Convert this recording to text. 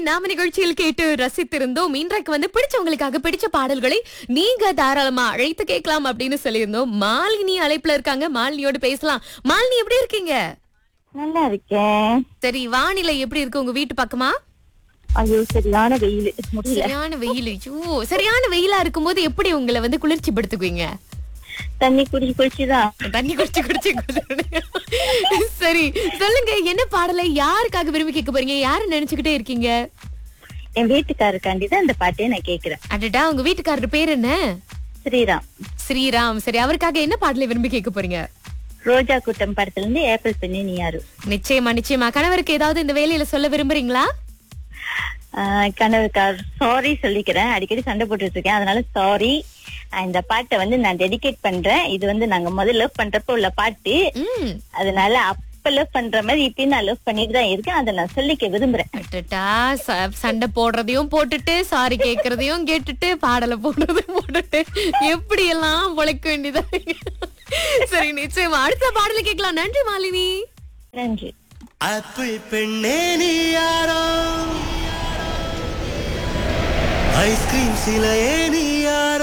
நாம நிகழ்ச்சியில் கேட்டு ரசித்திருந்தோம் இன்றைக்கு வந்து பிடிச்சவங்களுக்காக பிடிச்ச பாடல்களை நீங்க தாராளமா அழைத்து கேட்கலாம் அப்படின்னு சொல்லியிருந்தோம் மாலினி அழைப்புல இருக்காங்க மாலினியோட பேசலாம் மாலினி எப்படி இருக்கீங்க நல்லா இருக்கேன் சரி வானிலை எப்படி இருக்கு உங்க வீட்டு பக்கமா ஐயோ சரியான வெயில் முடியல சரியான வெயில் ஐயோ சரியான வெயிலா இருக்கும்போது எப்படி உங்களை வந்து குளிர்ச்சி படுத்துக்குவீங்க தண்ணி குடிச்சு குடிச்சுதான் தண்ணி குடிச்சு குடிச்சு குடிச்சு. சரி சொல்லுங்க என்ன பாடலை யாருக்காக விரும்பி கேட்க போறீங்க யாரு நினைச்சுக்கிட்டே இருக்கீங்க என் வீட்டுக்காரருக்காண்டி தான் இந்த பாட்டையே நான் கேக்குறேன் அடடா உங்க வீட்டுக்காரர் பேர் என்ன ஸ்ரீராம் ஸ்ரீராம் சரி அவருக்காக என்ன பாடலை விரும்பி கேட்க போறீங்க ரோஜா கூட்டம் படத்துல இருந்து ஏப்ரல் பெண்ணே நீ யாரு நிச்சயமா நிச்சயமா கணவருக்கு ஏதாவது இந்த வேலையில சொல்ல விரும்புறீங்களா ஆஹ் கணவருக்கார் சாரி சொல்லிக்கிறேன் அடிக்கடி சண்டை போட்டுட்டு இருக்கேன் அதனால சாரி இந்த பாட்டை வந்து நான் டெடிகேட் பண்றேன் இது வந்து நாங்க முதல்ல லவ் பண்றப்ப உள்ள பாட்டு ம் அதனால அப்ப லவ் பண்ற மாதிரி இப்பயும் நான் லவ் பண்ணிட்டு தான் இருக்கேன் அதை நான் சொல்லிக்க விரும்புறேன் அடடா, ச- சண்டை போடுறதையும் போட்டுட்டு சாரி கேக்குறதையும் கேட்டுட்டு பாடலை போடுறதையும் போட்டுட்டு எப்படி எல்லாம் பொழைக்க வேண்டியதா சரி நிச்சயமா அடுத்த பாடலை கேட்கலாம் நன்றி மாலினி நன்றி ஆப்பிள் பெண்ணே நீ யாரோ ஐஸ்கிரீம் சிலையே நீ யாரோ